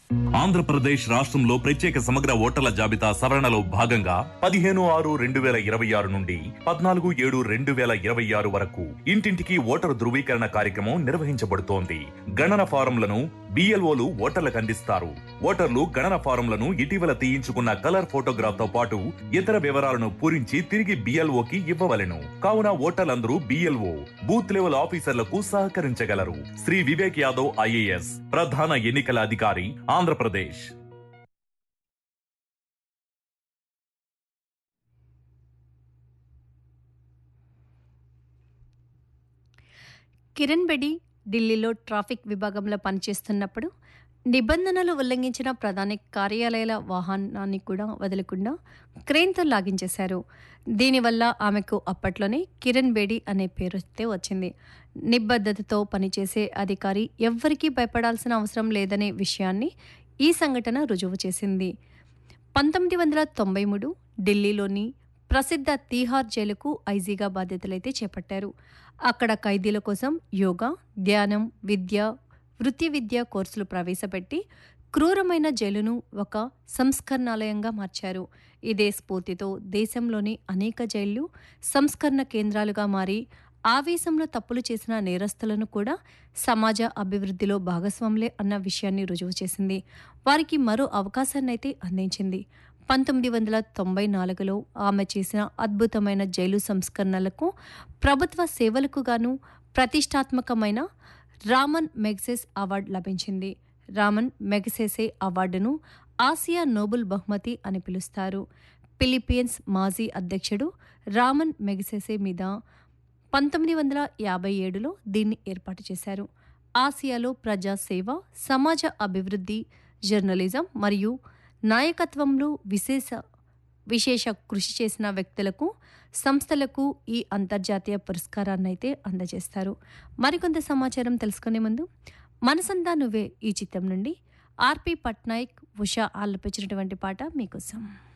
ఆంధ్రప్రదేశ్ రాష్ట్రంలో ప్రత్యేక సమగ్ర ఓటర్ల జాబితా సవరణలో భాగంగా పదిహేను ఆరు రెండు వేల ఇరవై ఆరు నుండి పద్నాలుగు ఏడు రెండు వేల ఇరవై ఆరు వరకు ఇంటింటికి ఓటరు ధృవీకరణ కార్యక్రమం నిర్వహించబడుతోంది గణన ఫారంలను బిఎల్ఓలు ఓటర్లకు అందిస్తారు ఓటర్లు గణన ఫారంలను ఇటీవల తీయించుకున్న కలర్ ఫోటోగ్రాఫ్ తో పాటు ఇతర వివరాలను పూరించి తిరిగి బిఎల్ఓకి ఇవ్వవలెను కావున ఓటర్లందరూ బిఎల్ఓ బూత్ లెవెల్ ఆఫీసర్లకు సహకరించగలరు శ్రీ వివేక్ యాదవ్ ఐఏఎస్ ప్రధాన ఎన్నికల అధికారి ఆంధ్రప్రదేశ్ కిరణ్ బెడి ఢిల్లీలో ట్రాఫిక్ విభాగంలో పనిచేస్తున్నప్పుడు నిబంధనలు ఉల్లంఘించిన ప్రధాని కార్యాలయాల వాహనాన్ని కూడా వదలకుండా క్రెయిన్తో లాగించేశారు దీనివల్ల ఆమెకు అప్పట్లోనే కిరణ్ బేడి అనే పేరుతే వచ్చింది నిబద్ధతతో పనిచేసే అధికారి ఎవ్వరికీ భయపడాల్సిన అవసరం లేదనే విషయాన్ని ఈ సంఘటన రుజువు చేసింది పంతొమ్మిది వందల తొంభై మూడు ఢిల్లీలోని ప్రసిద్ధ తీహార్ జైలుకు ఐజీగా బాధ్యతలైతే చేపట్టారు అక్కడ ఖైదీల కోసం యోగా ధ్యానం విద్య వృత్తి విద్య కోర్సులు ప్రవేశపెట్టి క్రూరమైన జైలును ఒక సంస్కరణాలయంగా మార్చారు ఇదే స్ఫూర్తితో దేశంలోని అనేక జైళ్లు సంస్కరణ కేంద్రాలుగా మారి ఆవేశంలో తప్పులు చేసిన నేరస్తులను కూడా సమాజ అభివృద్ధిలో భాగస్వాములే అన్న విషయాన్ని రుజువు చేసింది వారికి మరో అవకాశాన్నైతే అందించింది పంతొమ్మిది వందల తొంభై నాలుగులో ఆమె చేసిన అద్భుతమైన జైలు సంస్కరణలకు ప్రభుత్వ సేవలకు గాను ప్రతిష్టాత్మకమైన రామన్ మెగ్సెస్ అవార్డు లభించింది రామన్ మెగ్సెసే అవార్డును ఆసియా నోబెల్ బహుమతి అని పిలుస్తారు ఫిలిప్పీన్స్ మాజీ అధ్యక్షుడు రామన్ మెగ్సెసే మీద పంతొమ్మిది వందల యాభై ఏడులో దీన్ని ఏర్పాటు చేశారు ఆసియాలో ప్రజాసేవ సమాజ అభివృద్ధి జర్నలిజం మరియు నాయకత్వంలో విశేష విశేష కృషి చేసిన వ్యక్తులకు సంస్థలకు ఈ అంతర్జాతీయ పురస్కారాన్ని అయితే అందజేస్తారు మరికొంత సమాచారం తెలుసుకునే ముందు మనసందా నువ్వే ఈ చిత్రం నుండి ఆర్పి పట్నాయక్ ఉషా ఆలపించినటువంటి పాట మీకోసం